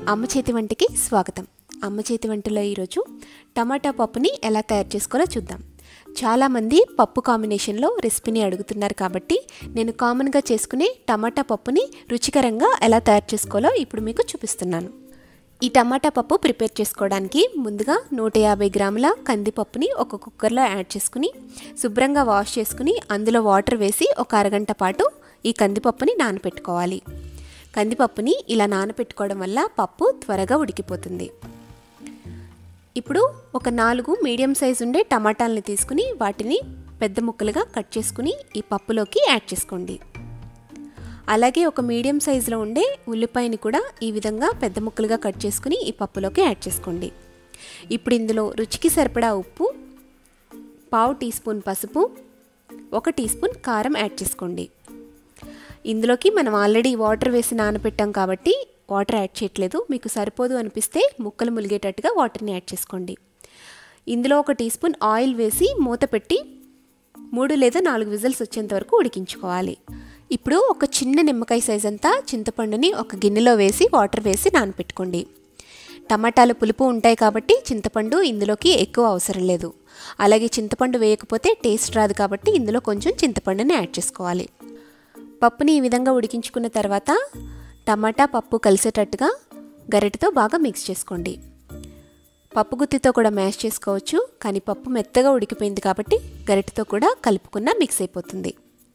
అమ్మ చేతి వంటకి స్వాగతం అమ్మ చేతి వంటలో ఈరోజు టమాటా పప్పుని ఎలా తయారు చేసుకోవాలో చూద్దాం చాలామంది పప్పు కాంబినేషన్లో రెసిపీని అడుగుతున్నారు కాబట్టి నేను కామన్గా చేసుకునే టమాటా పప్పుని రుచికరంగా ఎలా తయారు చేసుకోవాలో ఇప్పుడు మీకు చూపిస్తున్నాను ఈ టమాటా పప్పు ప్రిపేర్ చేసుకోవడానికి ముందుగా నూట యాభై గ్రాముల కందిపప్పుని ఒక కుక్కర్లో యాడ్ చేసుకుని శుభ్రంగా వాష్ చేసుకుని అందులో వాటర్ వేసి ఒక అరగంట పాటు ఈ కందిపప్పుని నానపెట్టుకోవాలి కందిపప్పుని ఇలా నానపెట్టుకోవడం వల్ల పప్పు త్వరగా ఉడికిపోతుంది ఇప్పుడు ఒక నాలుగు మీడియం సైజు ఉండే టమాటాలని తీసుకుని వాటిని పెద్ద ముక్కలుగా కట్ చేసుకుని ఈ పప్పులోకి యాడ్ చేసుకోండి అలాగే ఒక మీడియం సైజులో ఉండే ఉల్లిపాయని కూడా ఈ విధంగా పెద్ద ముక్కలుగా కట్ చేసుకుని ఈ పప్పులోకి యాడ్ చేసుకోండి ఇప్పుడు ఇందులో రుచికి సరిపడా ఉప్పు పావు టీ స్పూన్ పసుపు ఒక టీ స్పూన్ కారం యాడ్ చేసుకోండి ఇందులోకి మనం ఆల్రెడీ వాటర్ వేసి నానబెట్టాం కాబట్టి వాటర్ యాడ్ చేయట్లేదు మీకు సరిపోదు అనిపిస్తే ముక్కలు ములిగేటట్టుగా వాటర్ని యాడ్ చేసుకోండి ఇందులో ఒక టీ స్పూన్ ఆయిల్ వేసి మూత పెట్టి మూడు లేదా నాలుగు విజిల్స్ వచ్చేంత వరకు ఉడికించుకోవాలి ఇప్పుడు ఒక చిన్న నిమ్మకాయ సైజ్ అంతా చింతపండుని ఒక గిన్నెలో వేసి వాటర్ వేసి నానపెట్టుకోండి టమాటాలు పులుపు ఉంటాయి కాబట్టి చింతపండు ఇందులోకి ఎక్కువ అవసరం లేదు అలాగే చింతపండు వేయకపోతే టేస్ట్ రాదు కాబట్టి ఇందులో కొంచెం చింతపండుని యాడ్ చేసుకోవాలి పప్పుని ఈ విధంగా ఉడికించుకున్న తర్వాత టమాటా పప్పు కలిసేటట్టుగా గరిటతో బాగా మిక్స్ చేసుకోండి పప్పు గుత్తితో కూడా మ్యాష్ చేసుకోవచ్చు కానీ పప్పు మెత్తగా ఉడికిపోయింది కాబట్టి గరిటతో కూడా కలుపుకున్న మిక్స్ అయిపోతుంది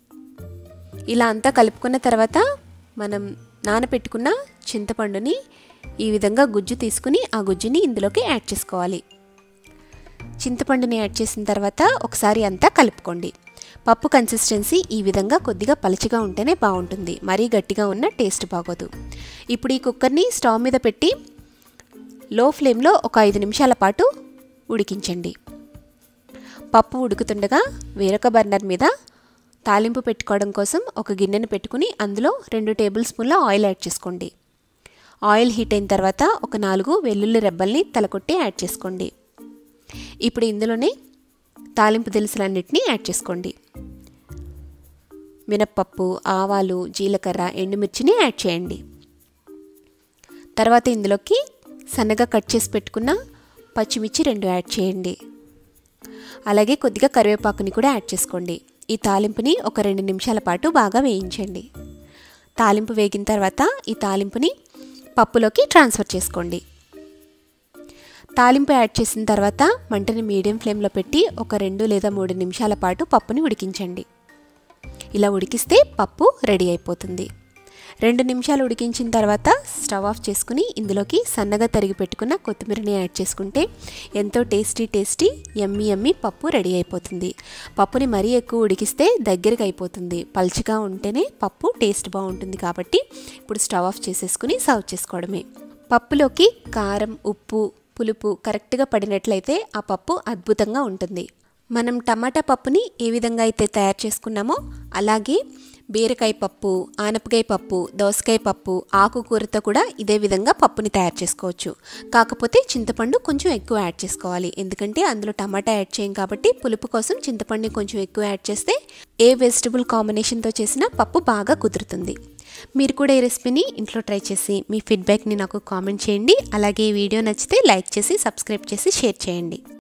ఇలా అంతా కలుపుకున్న తర్వాత మనం నానపెట్టుకున్న చింతపండుని ఈ విధంగా గుజ్జు తీసుకుని ఆ గుజ్జుని ఇందులోకి యాడ్ చేసుకోవాలి చింతపండుని యాడ్ చేసిన తర్వాత ఒకసారి అంతా కలుపుకోండి పప్పు కన్సిస్టెన్సీ ఈ విధంగా కొద్దిగా పలుచగా ఉంటేనే బాగుంటుంది మరీ గట్టిగా ఉన్న టేస్ట్ బాగోదు ఇప్పుడు ఈ కుక్కర్ని స్టవ్ మీద పెట్టి లో ఫ్లేమ్లో ఒక ఐదు నిమిషాల పాటు ఉడికించండి పప్పు ఉడుకుతుండగా వేరొక బర్నర్ మీద తాలింపు పెట్టుకోవడం కోసం ఒక గిన్నెను పెట్టుకుని అందులో రెండు టేబుల్ స్పూన్ల ఆయిల్ యాడ్ చేసుకోండి ఆయిల్ హీట్ అయిన తర్వాత ఒక నాలుగు వెల్లుల్లి రెబ్బల్ని తలకొట్టి యాడ్ చేసుకోండి ఇప్పుడు ఇందులోనే తాలింపు దినుసులన్నింటినీ యాడ్ చేసుకోండి మినప్పప్పు ఆవాలు జీలకర్ర ఎండుమిర్చిని యాడ్ చేయండి తర్వాత ఇందులోకి సన్నగా కట్ చేసి పెట్టుకున్న పచ్చిమిర్చి రెండు యాడ్ చేయండి అలాగే కొద్దిగా కరివేపాకుని కూడా యాడ్ చేసుకోండి ఈ తాలింపుని ఒక రెండు నిమిషాల పాటు బాగా వేయించండి తాలింపు వేగిన తర్వాత ఈ తాలింపుని పప్పులోకి ట్రాన్స్ఫర్ చేసుకోండి తాలింపు యాడ్ చేసిన తర్వాత మంటని మీడియం ఫ్లేమ్లో పెట్టి ఒక రెండు లేదా మూడు నిమిషాల పాటు పప్పుని ఉడికించండి ఇలా ఉడికిస్తే పప్పు రెడీ అయిపోతుంది రెండు నిమిషాలు ఉడికించిన తర్వాత స్టవ్ ఆఫ్ చేసుకుని ఇందులోకి సన్నగా తరిగి పెట్టుకున్న కొత్తిమీరని యాడ్ చేసుకుంటే ఎంతో టేస్టీ టేస్టీ ఎమ్మి ఎమ్మి పప్పు రెడీ అయిపోతుంది పప్పుని మరీ ఎక్కువ ఉడికిస్తే దగ్గరికి అయిపోతుంది పల్చగా ఉంటేనే పప్పు టేస్ట్ బాగుంటుంది కాబట్టి ఇప్పుడు స్టవ్ ఆఫ్ చేసేసుకుని సర్వ్ చేసుకోవడమే పప్పులోకి కారం ఉప్పు పులుపు కరెక్ట్గా పడినట్లయితే ఆ పప్పు అద్భుతంగా ఉంటుంది మనం టమాటా పప్పుని ఏ విధంగా అయితే తయారు చేసుకున్నామో అలాగే బీరకాయ పప్పు ఆనపకాయ పప్పు దోసకాయ పప్పు ఆకుకూరతో కూడా ఇదే విధంగా పప్పుని తయారు చేసుకోవచ్చు కాకపోతే చింతపండు కొంచెం ఎక్కువ యాడ్ చేసుకోవాలి ఎందుకంటే అందులో టమాటా యాడ్ చేయం కాబట్టి పులుపు కోసం చింతపండుని కొంచెం ఎక్కువ యాడ్ చేస్తే ఏ వెజిటబుల్ కాంబినేషన్తో చేసినా పప్పు బాగా కుదురుతుంది మీరు కూడా ఈ రెసిపీని ఇంట్లో ట్రై చేసి మీ ఫీడ్బ్యాక్ని నాకు కామెంట్ చేయండి అలాగే ఈ వీడియో నచ్చితే లైక్ చేసి సబ్స్క్రైబ్ చేసి షేర్ చేయండి